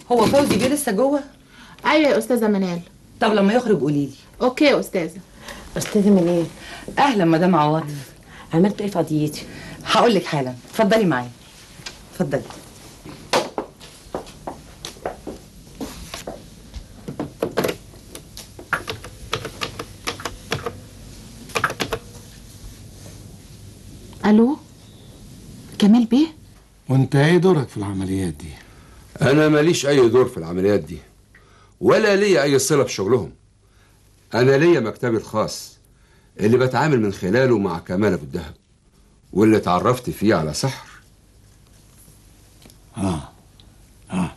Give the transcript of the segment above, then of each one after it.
هو فوزي بيه لسه جوه ايوه يا استاذه منال طب لما يخرج قولي لي اوكي يا استاذه استاذه منال اهلا مدام عواطف عملت ايه في قضيتي هقول لك حالا اتفضلي معايا اتفضلي الو كمال بيه وانت ايه دورك في العمليات دي انا ماليش اي دور في العمليات دي ولا ليا اي صله بشغلهم انا ليا مكتبي الخاص اللي بتعامل من خلاله مع كمال ابو الدهب واللي اتعرفت فيه على سحر اه اه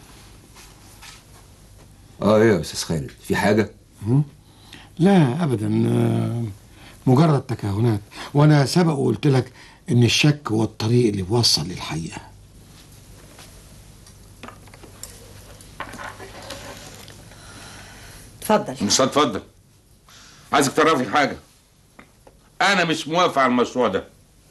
اه ايه يا استاذ خالد في حاجه لا ابدا آه، مجرد تكهنات وانا سبق وقلت لك ان الشك هو الطريق اللي بيوصل للحقيقه اتفضل مش هتفضل عايزك تعرفي حاجه انا مش موافق على المشروع ده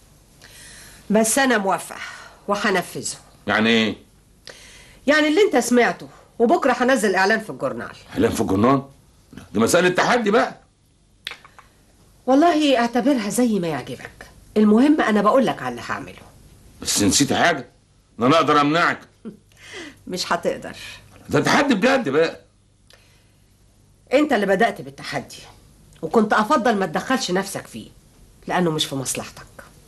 بس انا موافقه وهنفذه يعني ايه يعني اللي انت سمعته وبكره هنزل اعلان في الجورنال اعلان في الجرنان دي مساله تحدي بقى والله اعتبرها زي ما يعجبك المهم انا بقول لك على اللي هعمله بس نسيتي حاجه ان انا اقدر امنعك مش هتقدر ده تحدي بجد بقى انت اللي بدأت بالتحدي وكنت افضل ما تدخلش نفسك فيه لانه مش في مصلحتك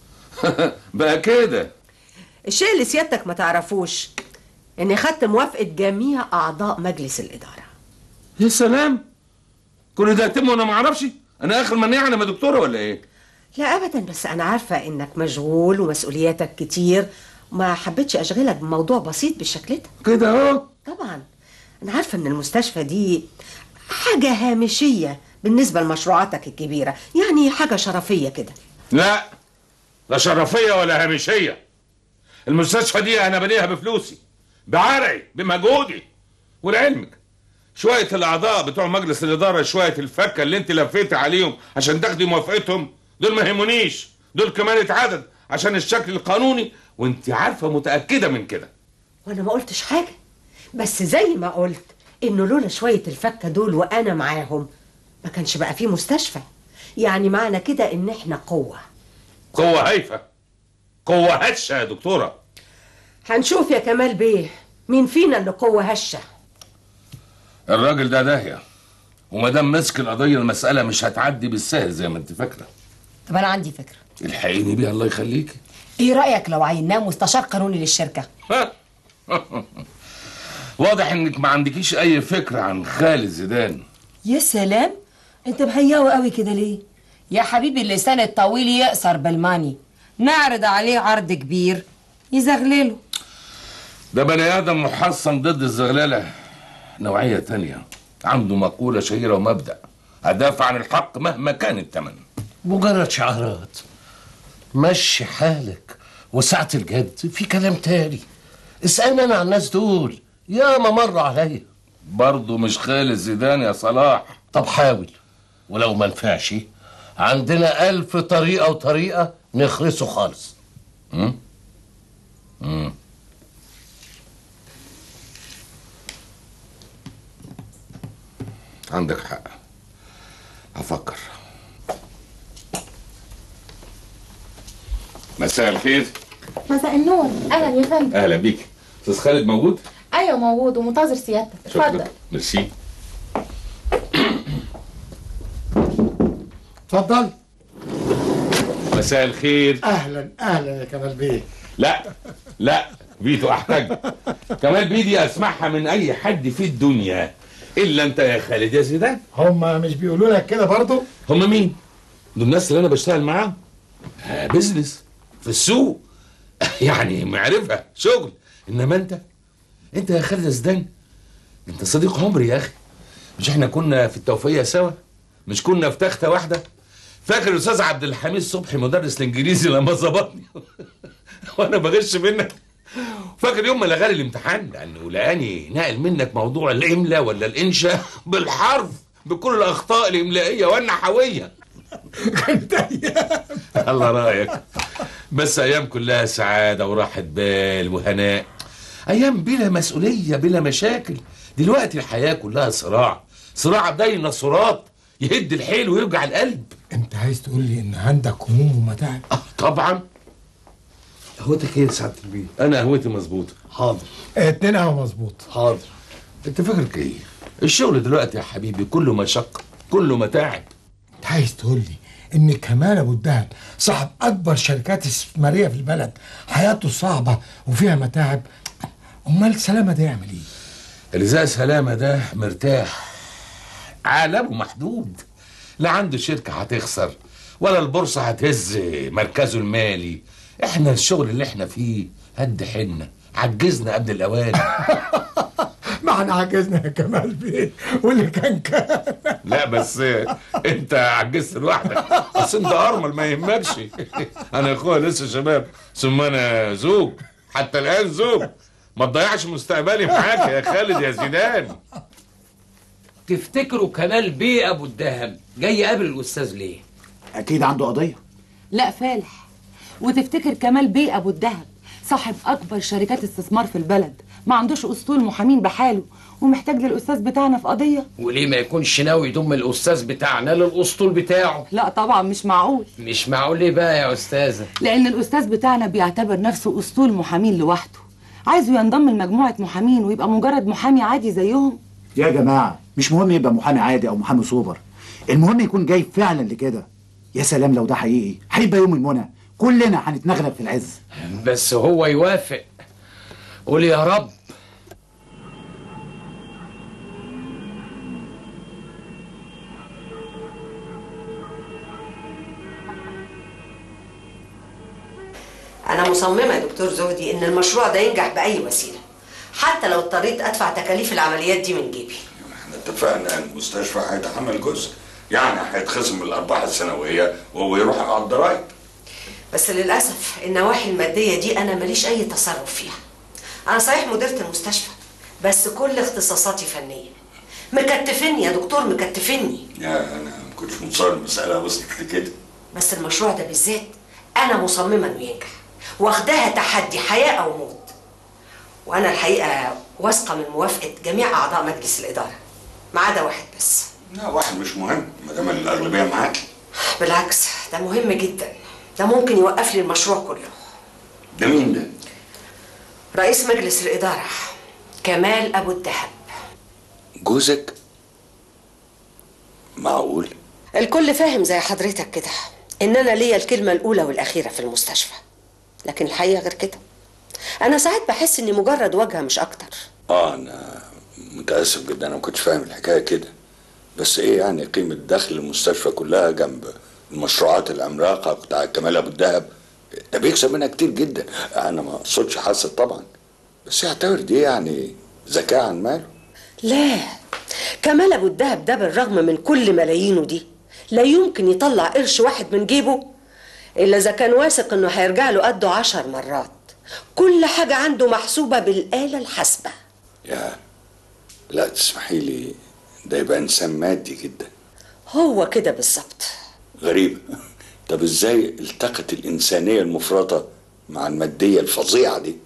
بقى كده الشيء اللي سيادتك ما تعرفوش اني خدت موافقة جميع اعضاء مجلس الادارة يا سلام كل ده يتم وانا ما اعرفش انا اخر من يعني ما دكتوره ولا ايه لا ابدا بس انا عارفة انك مشغول ومسؤولياتك كتير ما حبيتش اشغلك بموضوع بسيط بالشكل ده كده اهو طبعا انا عارفة ان المستشفى دي حاجة هامشية بالنسبة لمشروعاتك الكبيرة يعني حاجة شرفية كده لا لا شرفيه ولا هامشيه المستشفى دي انا بنيها بفلوسي بعرقي بمجهودي ولعلمك شويه الاعضاء بتوع مجلس الاداره شويه الفكه اللي انت لفيتي عليهم عشان تاخدي موافقتهم دول ما يهمونيش دول كمان عدد عشان الشكل القانوني وانت عارفه متاكده من كده وانا ما قلتش حاجة بس زي ما قلت انه لولا شوية الفكة دول وانا معاهم ما كانش بقى فيه مستشفى يعني معنى كده ان احنا قوة قوه هايفه قوه هشه يا دكتوره هنشوف يا كمال بيه مين فينا اللي قوة هشة الراجل ده داهيه وما دام مسك القضيه المساله مش هتعدي بالسهل زي ما انت فاكره طب انا عندي فكره الحقيني بيها الله يخليكي ايه رايك لو عيناه مستشار قانوني للشركه واضح انك ما عندكيش اي فكره عن خالد زيدان يا سلام انت مهياوي قوي كده ليه يا حبيبي اللسان الطويل يقصر بالماني نعرض عليه عرض كبير يزغلله ده بني ادم محصن ضد الزغلله نوعيه تانية عنده مقوله شهيره ومبدا هدافع عن الحق مهما كان الثمن مجرد شعارات مشي حالك وساعة الجد في كلام تاني اسألني أنا عن الناس دول يا ما مروا عليا برضه مش خالد زيدان يا صلاح طب حاول ولو ما نفعش عندنا ألف طريقة وطريقة نخرسه خالص امم امم عندك حق هفكر مساء الخير مساء النور اهلا يا فندم اهلا بيك استاذ خالد موجود ايوه موجود ومنتظر سيادتك اتفضل ميرسي اتفضل مساء الخير اهلا اهلا يا كمال بيه لا لا فيتو احتاج كمال بيدي اسمعها من اي حد في الدنيا الا انت يا خالد يا زيدان هم مش بيقولوا لك كده برضو هم مين دول الناس اللي انا بشتغل معاهم آه بزنس في السوق يعني معرفه شغل انما انت انت يا خالد يا زيدان انت صديق عمري يا اخي مش احنا كنا في التوفيق سوا مش كنا في تخته واحده فاكر الاستاذ عبد الحميد صبحي مدرس الانجليزي لما ظبطني وانا بغش منك فاكر يوم ما لغالي الامتحان لانه لقاني ناقل منك موضوع الاملاء ولا الانشاء بالحرف بكل الاخطاء الاملائيه والنحويه الله رايك بس ايام كلها سعاده وراحه بال وهناء ايام بلا مسؤوليه بلا مشاكل دلوقتي الحياه كلها صراع صراع ديناصورات يهد الحيل ويوجع القلب انت عايز تقول لي ان عندك هموم ومتاعب اه طبعا قهوتك ايه يا سعاده البيه انا قهوتي مظبوطه حاضر اتنين قهوه مظبوط حاضر انت فاكرك ايه الشغل دلوقتي يا حبيبي كله مشقه كله متاعب انت عايز تقول لي ان كمال ابو الدهب صاحب اكبر شركات استثماريه في البلد حياته صعبه وفيها متاعب امال سلامه ده يعمل ايه رزاق سلامه ده مرتاح عالمه محدود لا عنده شركه هتخسر ولا البورصه هتهز مركزه المالي احنا الشغل اللي احنا فيه هد حنه عجزنا قبل الاوان ما احنا عجزنا يا كمال بيه واللي كان كان لا بس انت عجزت لوحدك بس انت ارمل ما يهمكش انا يا اخويا لسه شباب ثم انا زوج حتى الان زوج ما تضيعش مستقبلي معاك يا خالد يا زيدان تفتكروا كمال بيه ابو الدهب جاي يقابل الاستاذ ليه اكيد عنده قضيه لا فالح وتفتكر كمال بيه ابو الدهب صاحب اكبر شركات استثمار في البلد ما عندوش اسطول محامين بحاله ومحتاج للاستاذ بتاعنا في قضيه وليه ما يكونش ناوي يضم الاستاذ بتاعنا للاسطول بتاعه لا طبعا مش معقول مش معقول ليه بقى يا استاذه لان الاستاذ بتاعنا بيعتبر نفسه اسطول محامين لوحده عايزه ينضم لمجموعه محامين ويبقى مجرد محامي عادي زيهم يا جماعه مش مهم يبقى محامي عادي او محامي سوبر المهم يكون جاي فعلا لكده يا سلام لو ده حقيقي هيبقى يوم المنى كلنا هنتنغلب في العز بس هو يوافق قول يا رب أنا مصممة يا دكتور زودي إن المشروع ده ينجح بأي وسيلة حتى لو اضطريت أدفع تكاليف العمليات دي من جيبي احنا اتفقنا ان المستشفى هيتحمل جزء يعني هيتخصم من الارباح السنويه وهو يروح على الضرايب بس للأسف النواحي المادية دي أنا ماليش أي تصرف فيها أنا صحيح مديرة المستشفى بس كل اختصاصاتي فنية مكتفني يا دكتور مكتفني يا انا ما كنتش متصور المساله وصلت لكده بس المشروع ده بالذات أنا مصممة إنه ينجح واخداها تحدي حياة أو موت وأنا الحقيقة واثقة من موافقة جميع أعضاء مجلس الإدارة ما عدا واحد بس لا واحد مش مهم ما دام الاغلبيه معاك بالعكس ده مهم جدا ده ممكن يوقف لي المشروع كله ده مين ده؟ رئيس مجلس الإدارة كمال أبو الدهب جوزك؟ معقول؟ الكل فاهم زي حضرتك كده إن أنا ليا الكلمة الأولى والأخيرة في المستشفى لكن الحقيقة غير كده أنا ساعات بحس إني مجرد واجهة مش أكتر اه انا متاسف جدا انا ما كنتش فاهم الحكايه كده بس ايه يعني قيمه دخل المستشفى كلها جنب المشروعات العملاقه بتاع كمال ابو الدهب ده بيكسب منها كتير جدا انا ما اقصدش حاسد طبعا بس يعتبر دي يعني ذكاء عن ماله لا كمال أبو الدهب ده بالرغم من كل ملايينه دي لا يمكن يطلع قرش واحد من جيبه إلا إذا كان واثق إنه هيرجع له قده عشر مرات كل حاجة عنده محسوبة بالآلة الحاسبة يا لا تسمحي لي ده يبقى انسان مادي جدا هو كده بالظبط غريب طب ازاي التقت الانسانيه المفرطه مع الماديه الفظيعه دي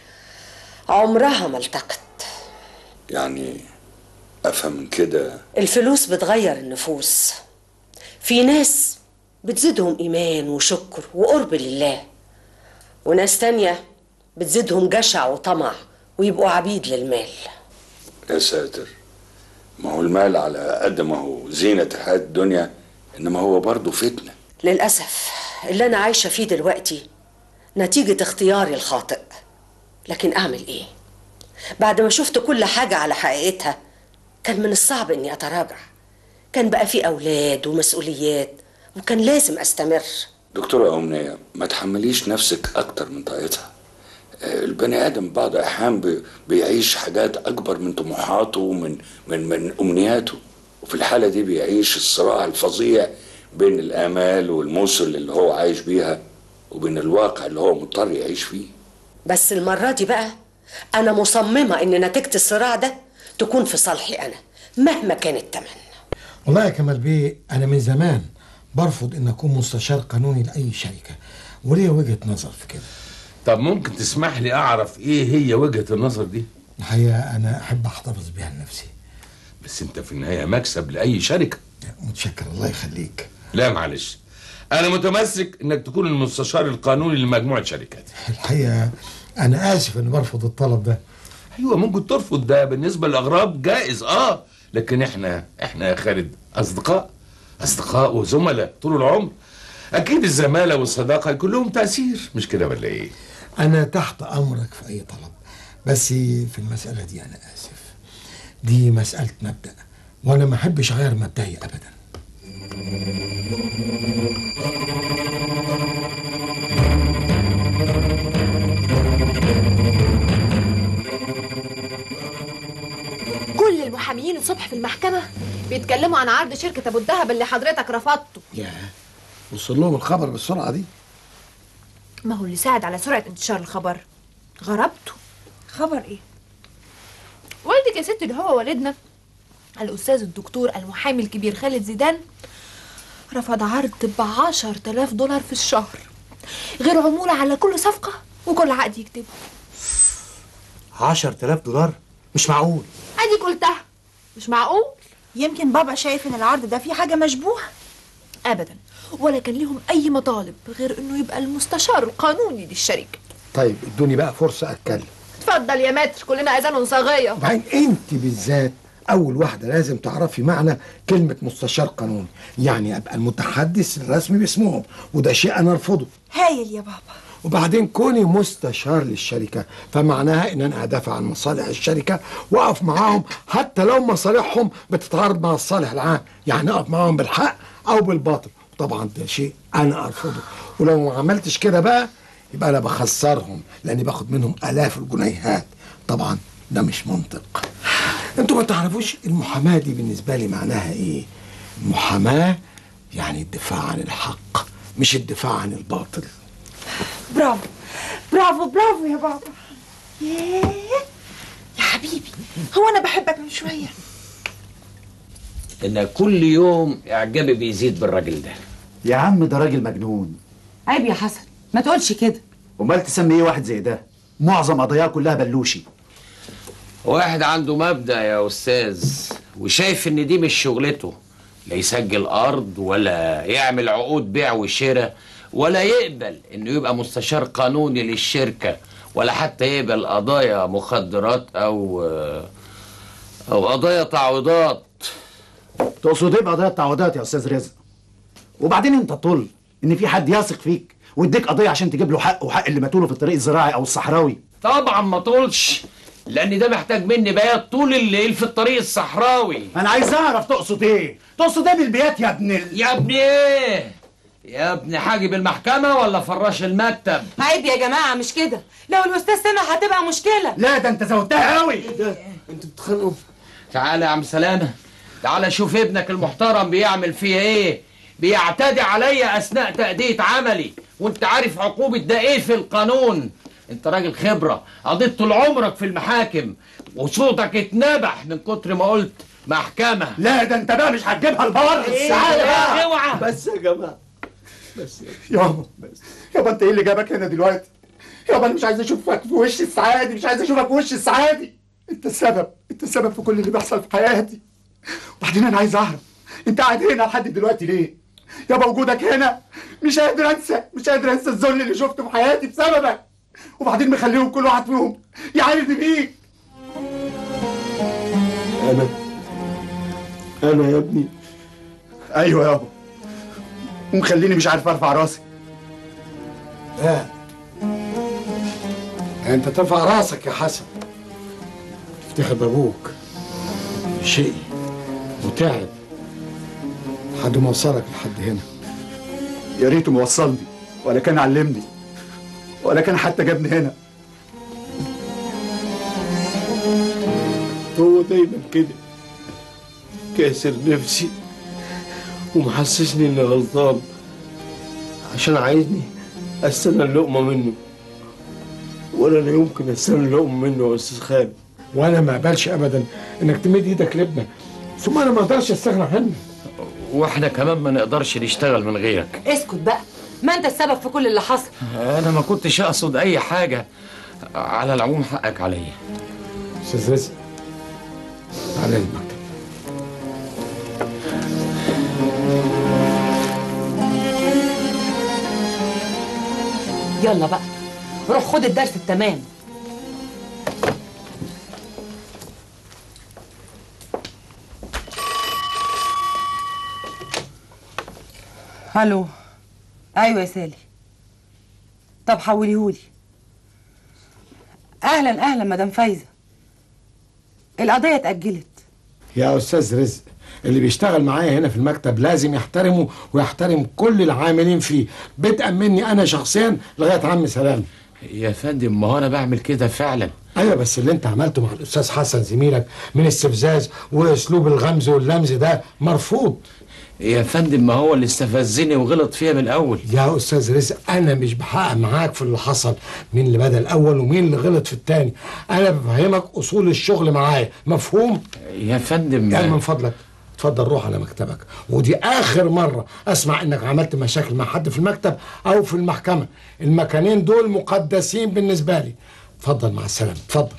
عمرها ما التقت يعني افهم من كده الفلوس بتغير النفوس في ناس بتزيدهم إيمان وشكر وقرب لله وناس تانية بتزيدهم جشع وطمع ويبقوا عبيد للمال يا ساتر ما هو المال على قد ما هو زينة الحياة الدنيا إنما هو برضه فتنة للأسف اللي أنا عايشة فيه دلوقتي نتيجة اختياري الخاطئ لكن أعمل إيه؟ بعد ما شفت كل حاجة على حقيقتها كان من الصعب إني أتراجع كان بقى في أولاد ومسؤوليات وكان لازم أستمر دكتورة أمنية ما تحمليش نفسك أكتر من طاقتها آه، البني آدم بعض الأحيان بي- بيعيش حاجات أكبر من طموحاته ومن من من أمنياته وفي الحالة دي بيعيش الصراع الفظيع بين الآمال والمثل اللي هو عايش بيها وبين الواقع اللي هو مضطر يعيش فيه بس المرة دي بقى أنا مصممة إن نتيجة الصراع ده تكون في صالحي أنا مهما كان التمن والله يا كمال بيه انا من زمان برفض ان اكون مستشار قانوني لاي شركه وليا وجهه نظر في كده طب ممكن تسمح لي اعرف ايه هي وجهة النظر دي الحقيقه انا احب احتفظ بيها لنفسي بس انت في النهاية مكسب لأي شركة متشكر الله يخليك لا معلش انا متمسك انك تكون المستشار القانوني لمجموعة شركات الحقيقه انا اسف اني برفض الطلب ده ايوه ممكن ترفض ده بالنسبة للاغراب جائز اه لكن احنا احنا يا خالد اصدقاء اصدقاء وزملاء طول العمر اكيد الزمالة والصداقة يكون لهم تأثير مش كده ولا ايه انا تحت امرك في اي طلب بس في المساله دي انا اسف دي مساله مبدا وانا ما احبش اغير مبدئي ابدا كل المحاميين الصبح في المحكمة بيتكلموا عن عرض شركة أبو الدهب اللي حضرتك رفضته يا وصل لهم الخبر بالسرعه دي ما هو اللي ساعد على سرعة انتشار الخبر غربته خبر ايه والدك يا ست اللي هو والدنا الأستاذ الدكتور المحامي الكبير خالد زيدان رفض عرض بعشر تلاف دولار في الشهر غير عمولة على كل صفقة وكل عقد يكتبه 10000 دولار مش معقول ادي قلتها مش معقول يمكن بابا شايف ان العرض ده فيه حاجه مشبوهه ابدا ولا كان ليهم اي مطالب غير انه يبقى المستشار القانوني للشركه طيب ادوني بقى فرصه اتكلم اتفضل يا متر كلنا اذان صاغيه وبعدين انت بالذات اول واحده لازم تعرفي معنى كلمه مستشار قانوني يعني ابقى المتحدث الرسمي باسمهم وده شيء انا ارفضه هايل يا بابا وبعدين كوني مستشار للشركة فمعناها ان انا ادافع عن مصالح الشركة واقف معاهم حتى لو مصالحهم بتتعارض مع الصالح العام يعني اقف معاهم بالحق او بالباطل طبعا ده شيء انا ارفضه ولو ما عملتش كده بقى يبقى انا بخسرهم لاني باخد منهم الاف الجنيهات طبعا ده مش منطق انتوا ما تعرفوش المحاماة دي بالنسبة لي معناها ايه المحاماة يعني الدفاع عن الحق مش الدفاع عن الباطل برافو برافو برافو يا بابا ياه يا حبيبي هو انا بحبك من شويه ان كل يوم اعجابي بيزيد بالراجل ده يا عم ده راجل مجنون عيب يا حسن ما تقولش كده امال تسمي ايه واحد زي ده معظم قضاياه كلها بلوشي واحد عنده مبدأ يا أستاذ وشايف إن دي مش شغلته لا يسجل أرض ولا يعمل عقود بيع وشراء ولا يقبل إنه يبقى مستشار قانوني للشركة ولا حتى يقبل قضايا مخدرات أو أو قضايا تعويضات تقصد ايه بقضايا التعويضات يا استاذ رزق وبعدين انت طل ان في حد يثق فيك ويديك قضيه عشان تجيب له حق وحق اللي ماتوا له في الطريق الزراعي او الصحراوي طبعا ما طولش لأن ده محتاج مني بيات طول الليل في الطريق الصحراوي انا عايز اعرف تقصد ايه تقصد ايه بالبيات يا ابن ال... يا ابني ايه يا ابني حاجب المحكمة ولا فراش المكتب عيب يا جماعة مش كده لو الأستاذ سمع هتبقى مشكلة لا ده انت زودتها قوي انتوا بتتخانقوا تعالى يا عم سلامة تعالى شوف ابنك المحترم بيعمل فيا ايه بيعتدي عليا اثناء تأدية عملي وانت عارف عقوبة ده ايه في القانون انت راجل خبرة قضيت طول عمرك في المحاكم وصوتك اتنبح من كتر ما قلت محكمة لا ده انت بقى مش هتجيبها لبره إيه تعالى بقى؟ بقى اوعى بس يا جماعه بس يابا بس يابا انت ايه اللي جابك هنا دلوقتي يابا انا مش عايز اشوفك في وش السعادي مش عايز اشوفك في وش السعادي انت السبب انت السبب في كل اللي بيحصل في حياتي وبعدين انا عايز اعرف انت قاعد هنا لحد دلوقتي ليه يابا وجودك هنا مش قادر انسى مش قادر انسى الذل اللي شفته في حياتي بسببك وبعدين مخليهم كل واحد فيهم يعايرني بيك انا انا يا ابني ايوه يابا ومخليني مش عارف ارفع راسي لا انت ترفع راسك يا حسن تفتخر بابوك شقي وتعب لحد ما وصلك لحد هنا يا ريته موصلني ولا كان علمني ولا كان حتى جابني هنا هو دايما كده كاسر نفسي ومحسسني اني غلطان عشان عايزني استنى اللقمة منه ولا انا يمكن استنى اللقمة منه يا استاذ خالد وانا ما اقبلش ابدا انك تمد ايدك لابنك ثم انا ما اقدرش استغنى عنك واحنا كمان ما نقدرش نشتغل من غيرك اسكت بقى ما انت السبب في كل اللي حصل انا ما كنتش اقصد اي حاجه على العموم حقك عليا استاذ رزق تعالى المكتب يلا بقى روح خد الدرس التمام الو ايوه يا سالي طب حوليهولي اهلا اهلا مدام فايزه القضيه اتاجلت يا استاذ رزق اللي بيشتغل معايا هنا في المكتب لازم يحترمه ويحترم كل العاملين فيه بدءا مني انا شخصيا لغايه عم سلام يا فندم ما هو انا بعمل كده فعلا ايوه بس اللي انت عملته مع الاستاذ حسن زميلك من استفزاز واسلوب الغمز واللمز ده مرفوض يا فندم ما هو اللي استفزني وغلط فيها من الاول يا استاذ رزق انا مش بحقق معاك في اللي حصل مين اللي بدا الاول ومين اللي غلط في التاني انا بفهمك اصول الشغل معايا مفهوم يا فندم يعني من فضلك اتفضل روح على مكتبك ودي اخر مره اسمع انك عملت مشاكل مع حد في المكتب او في المحكمه المكانين دول مقدسين بالنسبه لي اتفضل مع السلامه اتفضل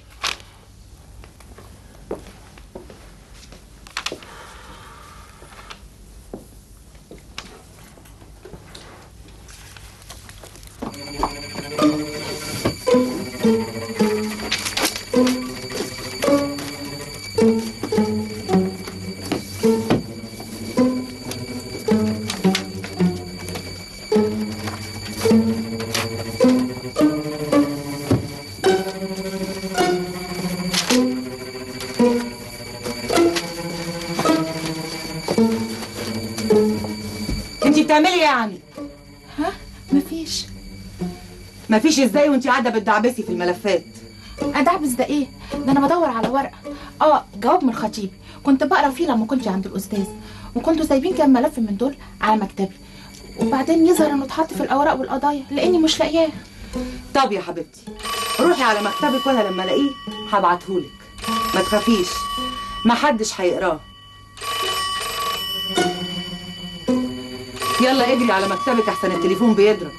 انت بتعملي ايه يا عمي ها مفيش مفيش ازاي وانت قاعده بتدعبسي في الملفات ادعبس ده ايه ده انا بدور على ورقه اه جواب من خطيبي كنت بقرا فيه لما كنت عند الاستاذ وكنتوا سايبين كام ملف من دول على مكتبي وبعدين يظهر انه اتحط في الاوراق والقضايا لاني مش لاقياه طب يا حبيبتي روحي على مكتبك وانا لما الاقيه هبعتهولك ما تخافيش محدش هيقراه يلا اجري على مكتبك احسن التليفون بيضرب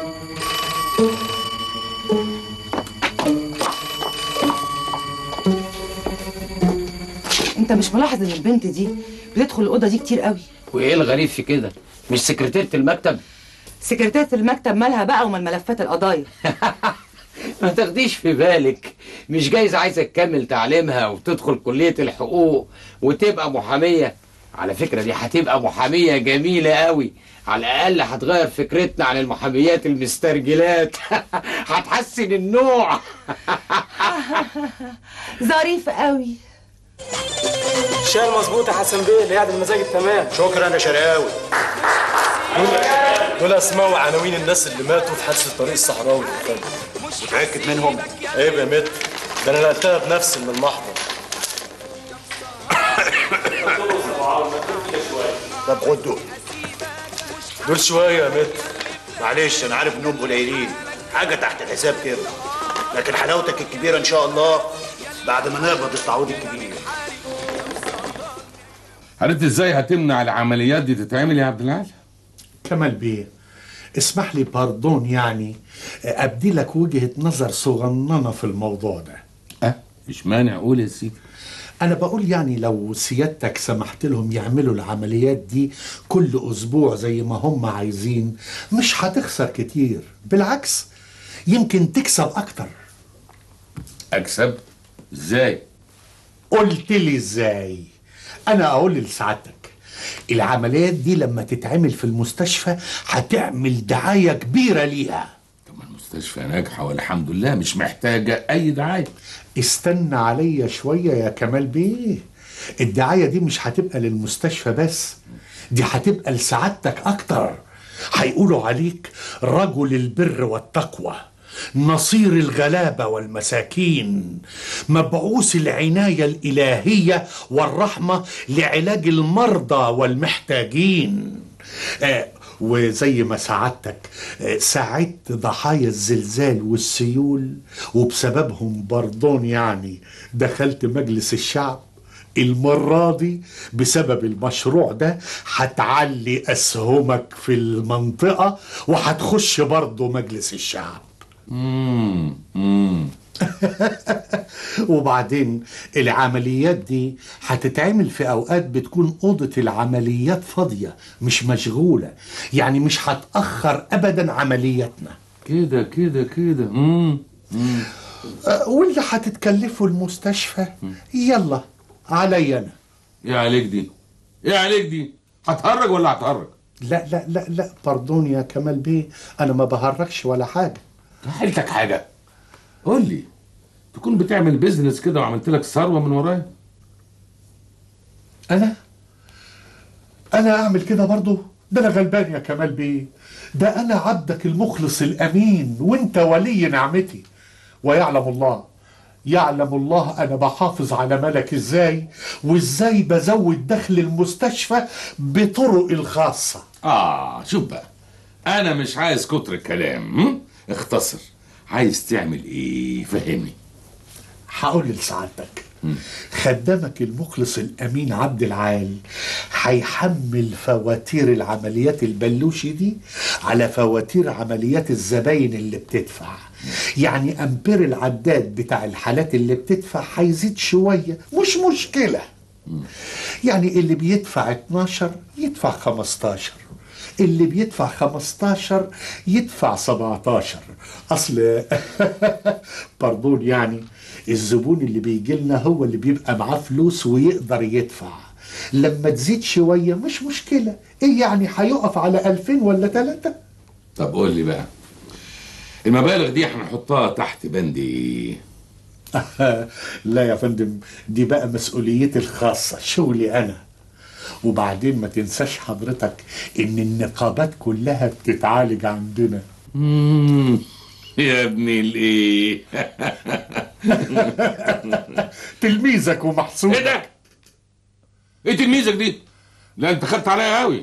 انت مش ملاحظ ان البنت دي بتدخل الاوضه دي كتير قوي وايه الغريب في كده مش سكرتيرة المكتب سكرتيرة المكتب مالها بقى ومال ملفات القضايا ما تاخديش في بالك مش جايز عايزة تكمل تعليمها وتدخل كلية الحقوق وتبقى محامية على فكرة دي هتبقى محامية جميلة قوي على الأقل هتغير فكرتنا عن المحاميات المسترجلات هتحسن النوع ظريف قوي الشاي مظبوط يا حسن بيه اللي قاعد المزاج التمام شكرا يا شرقاوي دول دول اسماء وعناوين الناس اللي ماتوا في حادثه الطريق الصحراوي يا فندم متاكد منهم؟ ايه يا متر ده انا نقلتها بنفسي من المحضر طب خد دول دول شويه يا متر معلش انا عارف انهم قليلين حاجه تحت الحساب كده لكن حلاوتك الكبيره ان شاء الله بعد ما نقبض التعويض الكبير عرفت ازاي هتمنع العمليات دي تتعمل يا عبد العال؟ كمال بيه اسمح لي باردون يعني ابدي لك وجهه نظر صغننه في الموضوع ده اه مش مانع قول يا سيدي انا بقول يعني لو سيادتك سمحت لهم يعملوا العمليات دي كل اسبوع زي ما هم عايزين مش هتخسر كتير بالعكس يمكن تكسب اكتر اكسب ازاي قلت لي ازاي انا اقول لسعادتك العمليات دي لما تتعمل في المستشفى هتعمل دعايه كبيره ليها المستشفى ناجحه والحمد لله مش محتاجه اي دعايه استنى عليا شويه يا كمال بيه الدعايه دي مش هتبقى للمستشفى بس دي هتبقى لسعادتك اكتر هيقولوا عليك رجل البر والتقوى نصير الغلابه والمساكين مبعوث العنايه الالهيه والرحمه لعلاج المرضى والمحتاجين آه وزي ما سعادتك آه، ساعدت ضحايا الزلزال والسيول وبسببهم برضون يعني دخلت مجلس الشعب المرة دي بسبب المشروع ده هتعلي أسهمك في المنطقة وهتخش برضه مجلس الشعب مم. مم. وبعدين العمليات دي هتتعمل في اوقات بتكون اوضه العمليات فاضيه مش مشغوله يعني مش هتاخر ابدا عملياتنا كده كده كده مم. مم. أه، واللي هتتكلفه المستشفى يلا عليا انا ايه عليك دي ايه عليك دي هتهرج ولا هتهرج لا لا لا لا باردون يا كمال بيه انا ما بهرجش ولا حاجه حيلتك حاجه قول لي تكون بتعمل بيزنس كده وعملت لك ثروه من ورايا انا انا اعمل كده برضه ده انا غلبان يا كمال بيه ده انا عبدك المخلص الامين وانت ولي نعمتي ويعلم الله يعلم الله انا بحافظ على ملك ازاي وازاي بزود دخل المستشفى بطرق الخاصه اه شوف بقى انا مش عايز كتر الكلام م? اختصر عايز تعمل ايه فهمني هقول لسعادتك خدامك المخلص الامين عبد العال هيحمل فواتير العمليات البلوشي دي على فواتير عمليات الزباين اللي بتدفع يعني امبير العداد بتاع الحالات اللي بتدفع هيزيد شويه مش مشكله يعني اللي بيدفع 12 يدفع 15 اللي بيدفع 15 يدفع 17 اصل باردون يعني الزبون اللي بيجي لنا هو اللي بيبقى معاه فلوس ويقدر يدفع لما تزيد شوية مش مشكلة ايه يعني هيقف على 2000 ولا 3 طب قول لي بقى المبالغ دي هنحطها تحت بند ايه لا يا فندم دي بقى مسؤوليتي الخاصة شغلي أنا وبعدين ما تنساش حضرتك إن النقابات كلها بتتعالج عندنا مم. يا ابني الايه تلميذك ومحسوب ايه ده ايه تلميذك دي لا انت خدت عليا قوي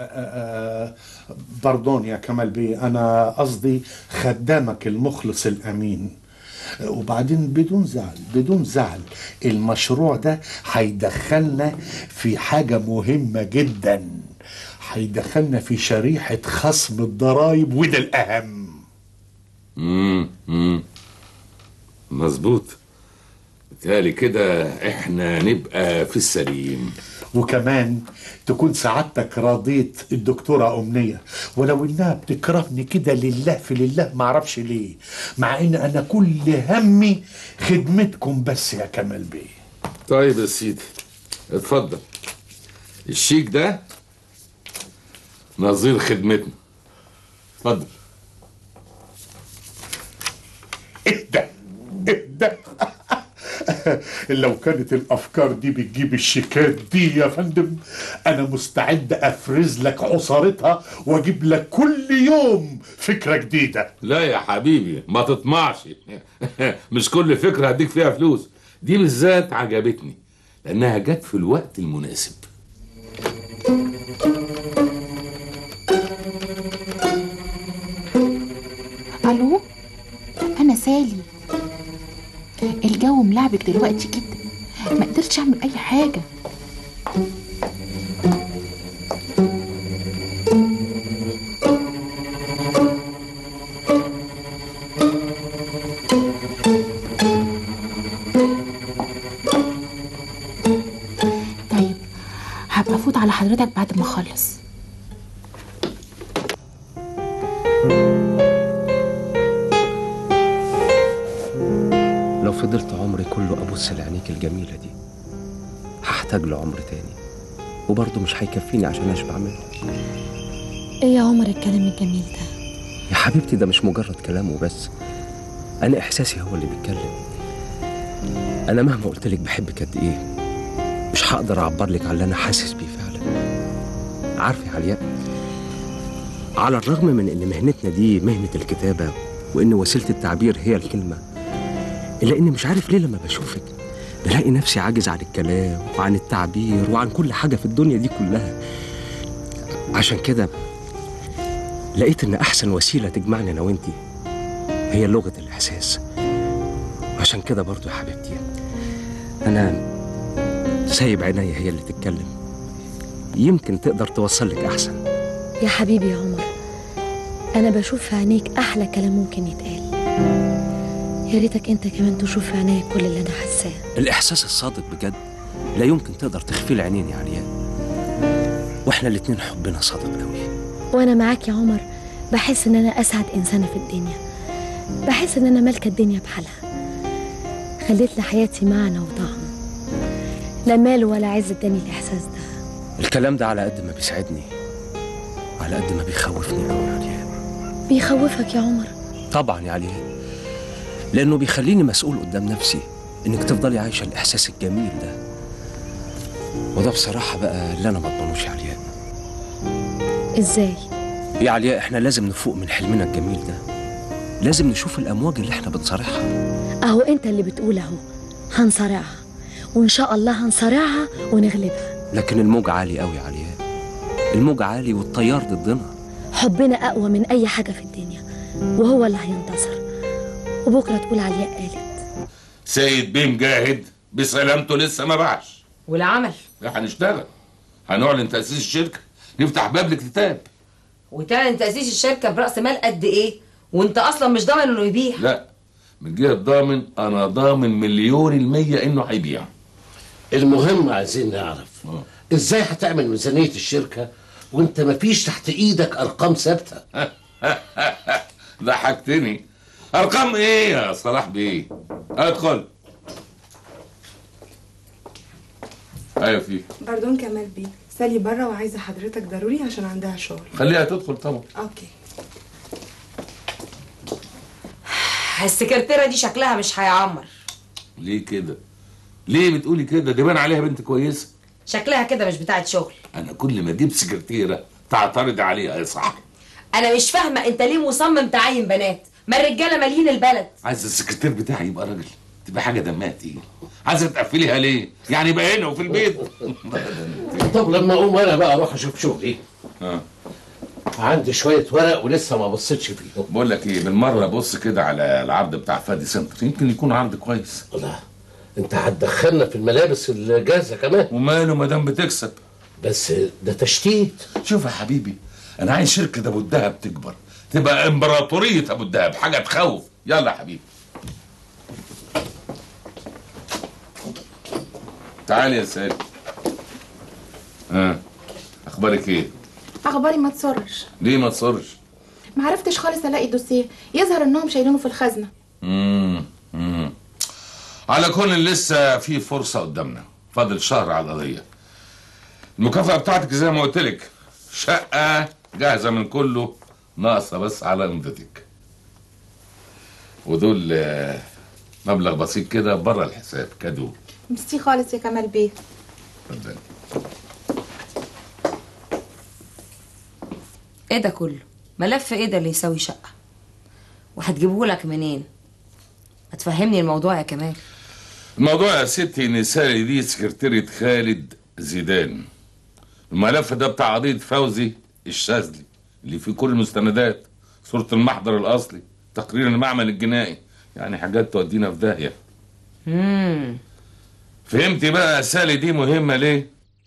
باردون يا كمال بيه أنا قصدي خدامك المخلص الأمين وبعدين بدون زعل بدون زعل المشروع ده هيدخلنا في حاجة مهمة جدا هيدخلنا في شريحة خصم الضرائب وده الأهم امم امم مظبوط بالتالي كده احنا نبقى في السليم وكمان تكون سعادتك راضيت الدكتورة أمنية ولو إنها بتكرهني كده لله في لله معرفش ليه مع إن أنا كل همي خدمتكم بس يا كمال بيه طيب يا سيدي اتفضل الشيك ده نظير خدمتنا اتفضل ده لو كانت الافكار دي بتجيب الشيكات دي يا فندم انا مستعد افرز لك عصارتها واجيب لك كل يوم فكره جديده لا يا حبيبي ما تطمعش مش كل فكرة هديك فيها فلوس دي بالذات عجبتني لأنها جت في الوقت المناسب الو انا سالي الجو ملعبك دلوقتي جدا ما قدرتش اعمل اي حاجه طيب هبقى افوت على حضرتك بعد ما اخلص لو فضلت عمري كله أبص لعينيك الجميلة دي هحتاج لعمر تاني وبرضه مش هيكفيني عشان أشبع منه ايه يا عمر الكلام الجميل ده يا حبيبتي ده مش مجرد كلام وبس أنا إحساسي هو اللي بيتكلم أنا مهما قلت لك بحبك قد إيه مش هقدر أعبر لك على اللي أنا حاسس بيه فعلا عارفة يا علياء على الرغم من إن مهنتنا دي مهنة الكتابة وإن وسيلة التعبير هي الكلمة إلا إني مش عارف ليه لما بشوفك بلاقي نفسي عاجز عن الكلام وعن التعبير وعن كل حاجة في الدنيا دي كلها عشان كده لقيت إن أحسن وسيلة تجمعنا أنا وإنتي هي لغة الإحساس عشان كده برضو يا حبيبتي أنا سايب عينيا هي اللي تتكلم يمكن تقدر توصل لك احسن يا حبيبي يا عمر انا بشوف في عينيك احلى كلام ممكن يتقال يا ريتك انت كمان تشوف في عينيك كل اللي انا حاساه الاحساس الصادق بجد لا يمكن تقدر تخفيه العينين يا علياء واحنا الاتنين حبنا صادق قوي وانا معاك يا عمر بحس ان انا اسعد انسانه في الدنيا بحس ان انا مالكه الدنيا بحالها خليت لحياتي معنى وطعم لا مال ولا عز اداني الاحساس ده الكلام ده على قد ما بيسعدني على قد ما بيخوفني قوي يا علياء بيخوفك يا عمر طبعا يا علياء لانه بيخليني مسؤول قدام نفسي انك تفضلي عايشه الاحساس الجميل ده وده بصراحه بقى اللي انا ما اضمنوش يا علياء ازاي يا علياء احنا لازم نفوق من حلمنا الجميل ده لازم نشوف الامواج اللي احنا بنصارعها اهو انت اللي بتقول اهو هنصارعها وان شاء الله هنصارعها ونغلبها لكن الموج عالي قوي يا علياء الموج عالي والتيار ضدنا حبنا اقوى من اي حاجه في الدنيا وهو اللي هينتصر وبكره تقول علياء قالت سيد بيه مجاهد بسلامته لسه ما باعش والعمل لا هنشتغل هنعلن تأسيس الشركة نفتح باب الاكتتاب وتعلن تأسيس الشركة برأس مال قد إيه؟ وأنت أصلا مش ضامن إنه يبيع لا من جهة ضامن أنا ضامن مليون المية إنه هيبيع المهم عايزين نعرف ازاي هتعمل ميزانية الشركة وانت مفيش تحت ايدك ارقام ثابتة ضحكتني أرقام إيه يا صلاح بيه ادخل أيوة فيك باردون كمال بيه سالي بره وعايزه حضرتك ضروري عشان عندها شغل خليها تدخل طبعا اوكي السكرتيرة دي شكلها مش هيعمر ليه كده ليه بتقولي كده دي بان عليها بنت كويسة شكلها كده مش بتاعت شغل أنا كل ما أجيب سكرتيرة تعترض عليها يا صاحبي أنا مش فاهمة أنت ليه مصمم تعين بنات ما الرجالة مالين البلد عايز السكرتير بتاعي يبقى راجل تبقى حاجة دمها تقيل عايزة تقفليها ليه يعني يبقى هنا وفي البيت طب لما اقوم انا بقى اروح اشوف شغلي اه عندي شوية ورق ولسه ما بصيتش فيهم بقول لك ايه بالمره بص كده على العرض بتاع فادي سنتر يمكن يكون عرض كويس لا انت هتدخلنا في الملابس الجاهزة كمان وماله ما دام بتكسب بس ده تشتيت شوف يا حبيبي انا عايز شركه ابو الدهب تكبر تبقى امبراطوريه ابو الدهب حاجه تخوف يلا يا حبيبي تعالي يا سالي ها اخبارك ايه اخباري ما تصرش ليه ما تصرش ما عرفتش خالص الاقي دوسيه يظهر انهم شايلينه في الخزنه امم امم على كل لسه في فرصه قدامنا فاضل شهر على القضيه المكافاه بتاعتك زي ما قلت لك شقه جاهزه من كله ناقصه بس على امضتك ودول آه، مبلغ بسيط كده بره الحساب كادو ميرسي خالص يا كمال بيه اتفضل إيه ده كله؟ ملف إيه ده اللي يساوي شقة؟ وهتجيبهولك منين؟ ما تفهمني الموضوع يا كمال الموضوع يا ستي ان سالي دي سكرتيرة خالد زيدان الملف ده بتاع قضية فوزي الشاذلي اللي فيه كل المستندات صورة المحضر الأصلي تقرير المعمل الجنائي يعني حاجات تودينا في داهية امم فهمتي بقى سالي دي مهمة ليه؟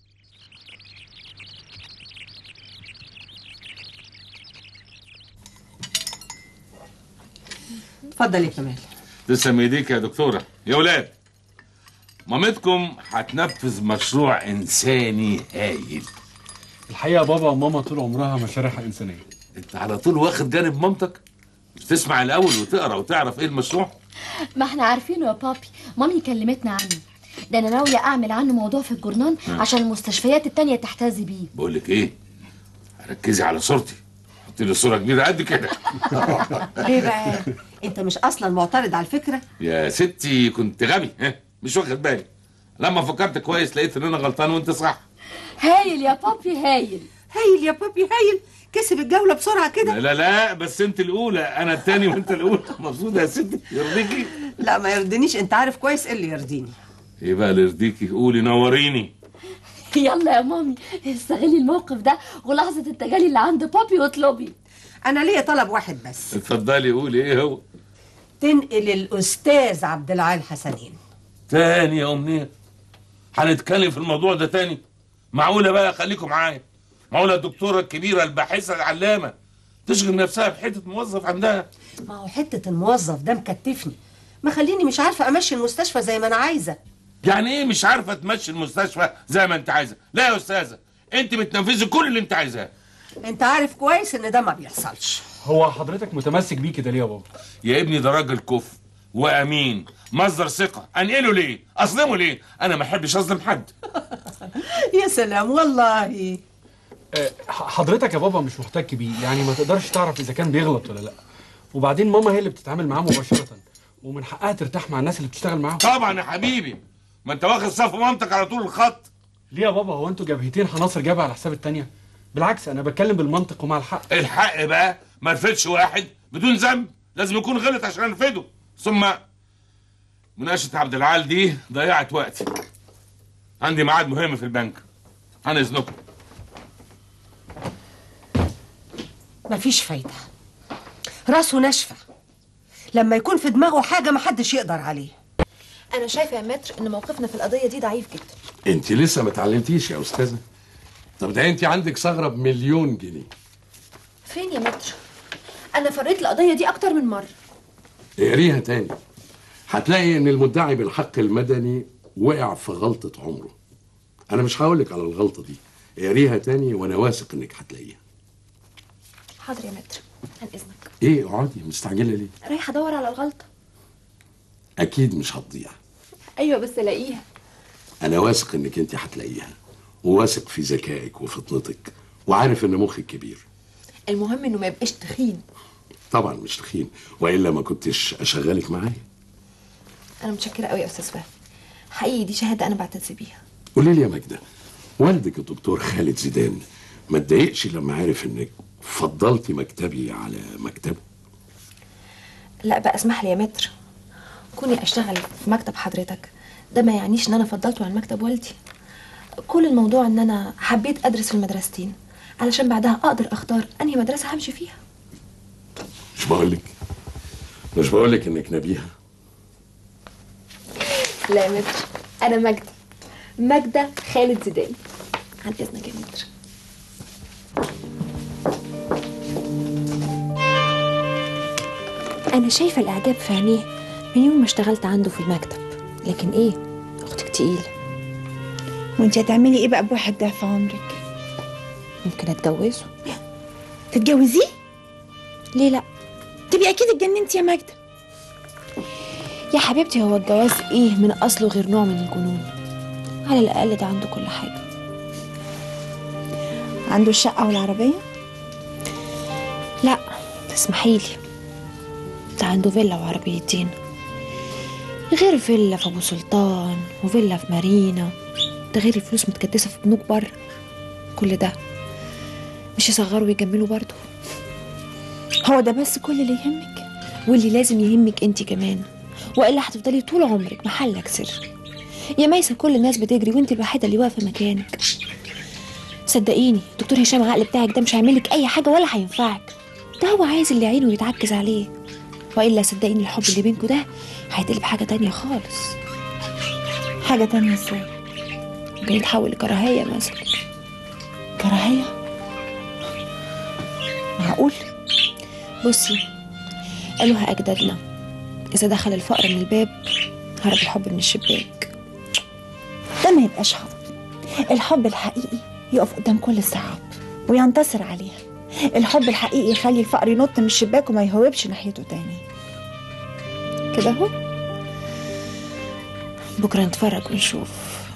اتفضل يا كمال تسلم ايديك يا دكتورة يا ولاد مامتكم هتنفذ مشروع إنساني هايل الحقيقه بابا وماما طول عمرها مشاريعها انسانيه انت على طول واخد جانب مامتك مش تسمع الاول وتقرا وتعرف ايه المشروع ما احنا عارفينه يا بابي مامي كلمتنا عنه ده انا ناويه اعمل عنه موضوع في الجورنال مم. عشان المستشفيات التانية تحتذي بيه بقول لك ايه ركزي على صورتي حطي لي صوره كبيره قد كده ليه بقى؟ انت مش اصلا معترض على الفكره؟ يا ستي كنت غبي ها مش واخد بالي لما فكرت كويس لقيت ان انا غلطان وانت صح هايل يا بابي هايل هايل يا بابي هايل كسب الجوله بسرعه كده لا لا لا بس انت الاولى انا التاني وانت الاولى مبسوطه يا ستي يرضيكي لا ما يرضينيش انت عارف كويس ايه اللي يرضيني ايه بقى اللي يرضيكي قولي نوريني يلا يا مامي استغلي الموقف ده ولحظه التجلي اللي عند بابي واطلبي انا ليا طلب واحد بس اتفضلي قولي ايه هو تنقل الاستاذ عبد العال حسنين تاني يا امنيه هنتكلم في الموضوع ده تاني معقوله بقى خليكم معايا معقوله الدكتوره الكبيره الباحثه العلامه تشغل نفسها بحته موظف عندها ما هو حتة الموظف ده مكتفني ما خليني مش عارفة أمشي المستشفى زي ما أنا عايزة يعني ايه مش عارفه تمشي المستشفى زي ما انت عايزه لا يا استاذه انت بتنفذي كل اللي انت عايزاه أنت عارف كويس إن ده ما بيحصلش هو حضرتك متمسك بيه كده ليه يا بابا يا ابني ده راجل كفء وامين مصدر ثقه انقله ليه اظلمه ليه انا ما احبش اظلم حد يا سلام والله آه، ح- حضرتك يا بابا مش محتك بيه يعني ما تقدرش تعرف اذا كان بيغلط ولا لا وبعدين ماما هي اللي بتتعامل معاه مباشره ومن حقها ترتاح مع الناس اللي بتشتغل معاهم طبعا يا حبيبي ما انت واخد صف مامتك على طول الخط ليه يا بابا هو انتوا جبهتين هناصر جبهه على حساب التانيه بالعكس انا بتكلم بالمنطق ومع الحق الحق بقى ما رفدش واحد بدون ذنب لازم يكون غلط عشان نرفده ثم مناقشه عبد العال دي ضيعت وقتي عندي ميعاد مهم في البنك عن اذنكم مفيش فايدة راسه ناشفة لما يكون في دماغه حاجة محدش يقدر عليه انا شايفه يا متر ان موقفنا في القضيه دي ضعيف جدا انت لسه ما اتعلمتيش يا استاذه طب ده انت عندك ثغره بمليون جنيه فين يا متر انا فريت القضيه دي اكتر من مره اقريها تاني هتلاقي ان المدعي بالحق المدني وقع في غلطه عمره انا مش هقولك على الغلطه دي اقريها تاني وانا واثق انك هتلاقيها حاضر يا متر عن اذنك ايه اقعدي مستعجله ليه رايحه ادور على الغلطه اكيد مش هتضيع ايوه بس الاقيها انا واثق انك انت هتلاقيها وواثق في ذكائك وفطنتك وعارف ان مخك كبير المهم انه ما يبقاش تخين طبعا مش تخين والا ما كنتش اشغلك معايا انا متشكره قوي يا استاذ فهمي حقيقي دي شهاده انا بعتز بيها قولي لي يا ماجده والدك الدكتور خالد زيدان ما اتضايقش لما عرف انك فضلتي مكتبي على مكتبه لا بقى اسمح لي يا متر كوني اشتغل في مكتب حضرتك ده ما يعنيش ان انا فضلته عن مكتب والدي كل الموضوع ان انا حبيت ادرس في المدرستين علشان بعدها اقدر اختار انهي مدرسه همشي فيها مش بقولك مش بقولك انك نبيهه لا يا متر انا ماجده ماجده خالد زيدان عن اذنك يا متر انا شايفه الاعجاب في عينيه من يوم ما اشتغلت عنده في المكتب لكن ايه اختك تقيله وانت هتعملي ايه بقى بواحد ضعف عمرك ممكن اتجوزه تتجوزيه ليه لا تبقي اكيد اتجننتي يا ماجده يا حبيبتي هو الجواز ايه من اصله غير نوع من الجنون على الاقل ده عنده كل حاجه عنده الشقه والعربيه لا تسمحي لي ده عنده فيلا وعربيتين غير فيلا في ابو سلطان وفيلا في مارينا ده غير الفلوس متكدسه في بنوك بره كل ده مش يصغروا ويجملوا برضه هو ده بس كل اللي يهمك واللي لازم يهمك انت كمان والا هتفضلي طول عمرك محلك سر يا ميسة كل الناس بتجري وانت الوحيده اللي واقفه مكانك صدقيني دكتور هشام عقل بتاعك ده مش هيعملك اي حاجه ولا هينفعك ده هو عايز اللي عينه يتعكز عليه والا صدقيني الحب اللي بينكوا ده هيتقلب حاجه تانية خالص حاجه تانية ازاي ممكن يتحول لكراهيه مثلا كراهيه معقول بصي قالوها أجدادنا إذا دخل الفقر من الباب هرب الحب من الشباك ده ما يبقاش حب الحب الحقيقي يقف قدام كل الصعاب وينتصر عليها الحب الحقيقي يخلي الفقر ينط من الشباك وما يهوبش ناحيته تاني كده اهو بكرة نتفرج ونشوف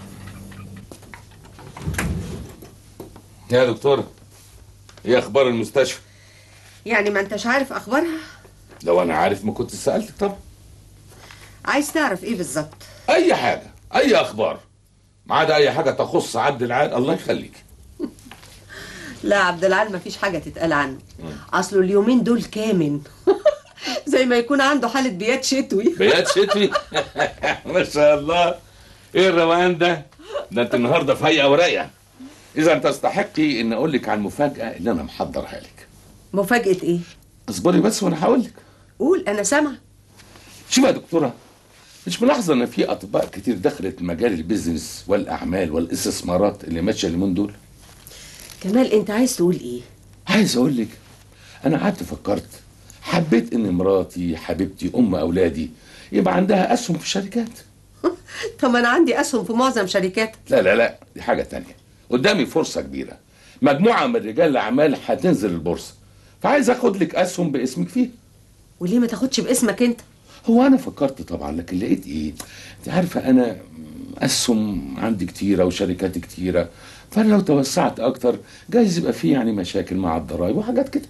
يا دكتورة ايه اخبار المستشفى يعني ما انتش عارف اخبارها لو انا عارف ما كنت سألتك طبعا عايز تعرف ايه بالظبط اي حاجة اي اخبار ما عدا اي حاجة تخص عبد العال الله يخليك لا عبد العال مفيش حاجه تتقال عنه اصله اليومين دول كامن زي ما يكون عنده حاله بيات شتوي بيات شتوي ما شاء الله ايه الروقان ده ده انت النهارده فايقه ورايقه اذا تستحقي ان اقول لك على المفاجاه اللي انا محضرها لك مفاجاه ايه اصبري بس وانا هقول لك قول انا سامعه شوف يا دكتوره مش ملاحظه ان في اطباء كتير دخلت مجال البيزنس والاعمال والاستثمارات اللي ماشيه اليومين دول كمال انت عايز تقول ايه عايز اقول لك انا قعدت فكرت حبيت ان مراتي حبيبتي ام اولادي يبقى عندها اسهم في الشركات طب انا عندي اسهم في معظم شركات لا لا لا دي حاجه تانية قدامي فرصه كبيره مجموعه من رجال الاعمال هتنزل البورصه فعايز اخد لك اسهم باسمك فيها وليه ما تاخدش باسمك انت هو انا فكرت طبعا لكن لقيت ايه انت عارفه انا اسهم عندي كتيره وشركات كتيره فانا لو توسعت اكتر جايز يبقى في يعني مشاكل مع الضرايب وحاجات كده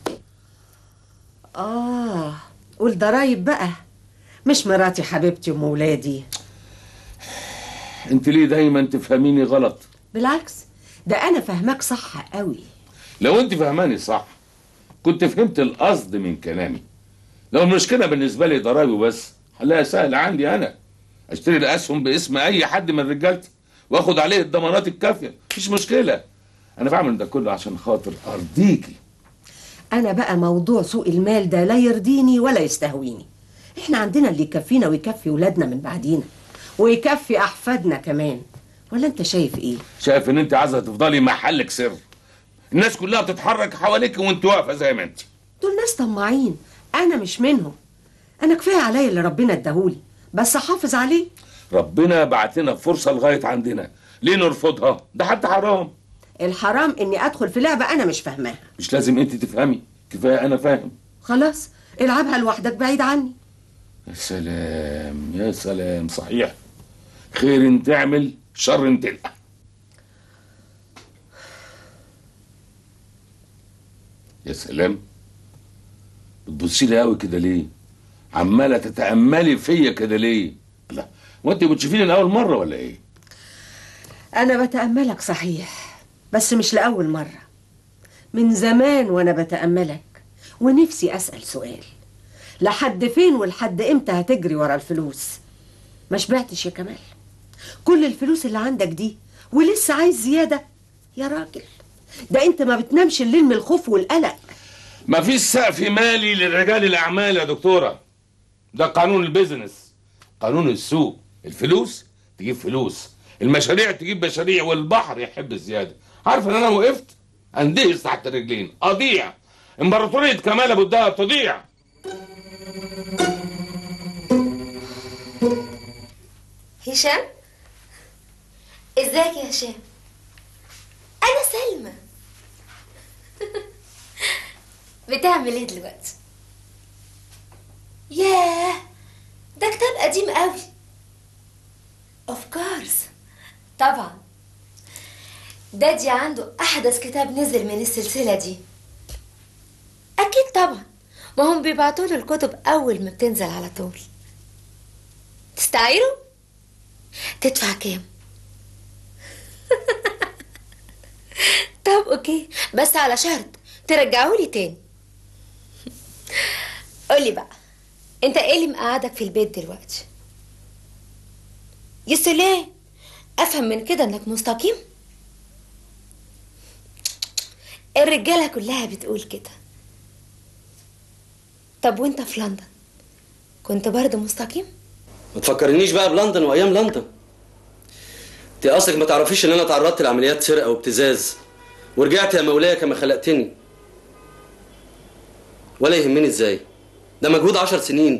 اه قول ضرايب بقى مش مراتي حبيبتي ام ولادي انت ليه دايما تفهميني غلط بالعكس ده انا فاهمك صح قوي لو انت فهماني صح كنت فهمت القصد من كلامي لو المشكله بالنسبه لي ضرايب وبس حلها سهل عندي انا اشتري الاسهم باسم اي حد من رجالتي واخد عليه الضمانات الكافيه مفيش مشكله انا بعمل ده كله عشان خاطر ارضيكي انا بقى موضوع سوق المال ده لا يرضيني ولا يستهويني احنا عندنا اللي يكفينا ويكفي ولادنا من بعدينا ويكفي احفادنا كمان ولا انت شايف ايه شايف ان انت عايزه تفضلي محلك سر الناس كلها بتتحرك حواليك وانت واقفه زي ما انت دول ناس طماعين انا مش منهم انا كفايه عليا اللي ربنا اداهولي بس احافظ عليه ربنا بعت لنا فرصه لغايه عندنا ليه نرفضها ده حتى حرام الحرام اني ادخل في لعبه انا مش فاهماها مش لازم انت تفهمي كفايه انا فاهم خلاص العبها لوحدك بعيد عني يا سلام يا سلام صحيح خير تعمل شر تلقى يا سلام بتبصي لي قوي كده ليه عماله تتاملي فيا كده ليه لا وانت بتشوفيني لاول مره ولا ايه انا بتاملك صحيح بس مش لاول مره من زمان وانا بتاملك ونفسي اسال سؤال لحد فين ولحد امتى هتجري ورا الفلوس ما شبعتش يا كمال كل الفلوس اللي عندك دي ولسه عايز زياده يا راجل ده انت ما بتنامش الليل من الخوف والقلق مفيش سقف مالي لرجال الاعمال يا دكتوره ده قانون البيزنس قانون السوق الفلوس تجيب فلوس المشاريع تجيب مشاريع والبحر يحب الزياده عارف ان انا وقفت اندهس تحت رجلين اضيع امبراطوريه كمال ابو الدهب تضيع هشام ازيك يا هشام انا سلمى بتعمل ايه دلوقتي ياه ده كتاب قديم قوي اوف كورس طبعا دادي عنده احدث كتاب نزل من السلسله دي اكيد طبعا ما هم بيبعتوا له الكتب اول ما بتنزل على طول تستعيروا تدفع كام طب اوكي بس على شرط ترجعوا لي تاني قولي بقى انت ايه اللي مقعدك في البيت دلوقتي يا سلام افهم من كده انك مستقيم الرجاله كلها بتقول كده طب وانت في لندن كنت برضه مستقيم ما تفكرنيش بقى بلندن وايام لندن انت اصلك ما تعرفيش ان انا تعرضت لعمليات سرقه وابتزاز ورجعت يا مولاي كما خلقتني ولا يهمني ازاي ده مجهود عشر سنين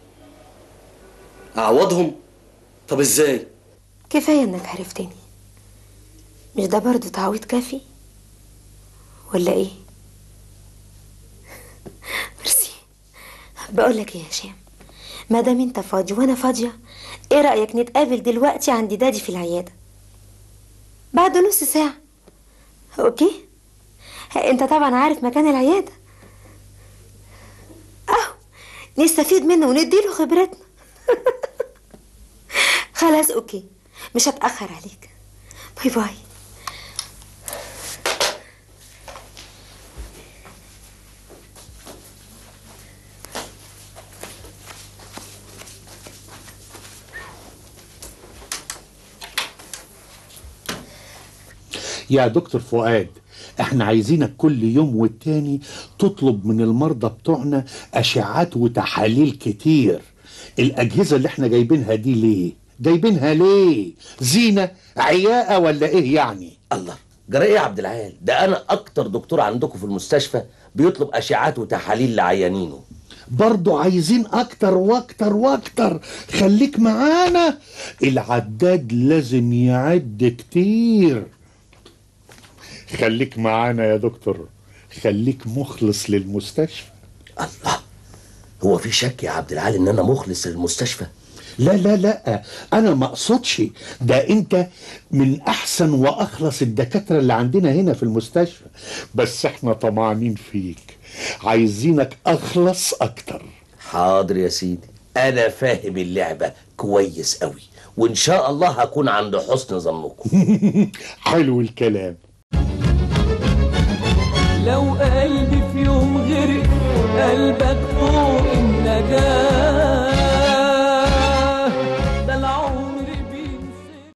اعوضهم طب ازاي كفايه انك عرفتني مش ده برضه تعويض كافي ولا ايه ميرسي بقول لك ايه يا هشام ما دام انت فاضي وانا فاضيه ايه رايك نتقابل دلوقتي عند دادي في العياده بعد نص ساعه اوكي انت طبعا عارف مكان العياده اهو نستفيد منه ونديله خبرتنا خلاص اوكي مش هتاخر عليك باي باي يا دكتور فؤاد احنا عايزينك كل يوم والتاني تطلب من المرضى بتوعنا اشعات وتحاليل كتير الاجهزه اللي احنا جايبينها دي ليه جايبينها ليه زينه عياقه ولا ايه يعني الله جرى ايه يا عبد العال ده انا اكتر دكتور عندكم في المستشفى بيطلب اشعات وتحاليل لعيانينه برضو عايزين اكتر واكتر واكتر خليك معانا العداد لازم يعد كتير خليك معانا يا دكتور خليك مخلص للمستشفى هو في شك يا عبد العال ان انا مخلص للمستشفى لا لا لا انا ما اقصدش ده انت من احسن واخلص الدكاتره اللي عندنا هنا في المستشفى بس احنا طمعانين فيك عايزينك اخلص اكتر حاضر يا سيدي انا فاهم اللعبه كويس قوي وان شاء الله هكون عند حسن ظنكم حلو الكلام لو قلبي في يوم غرق قلبك فوق النجاة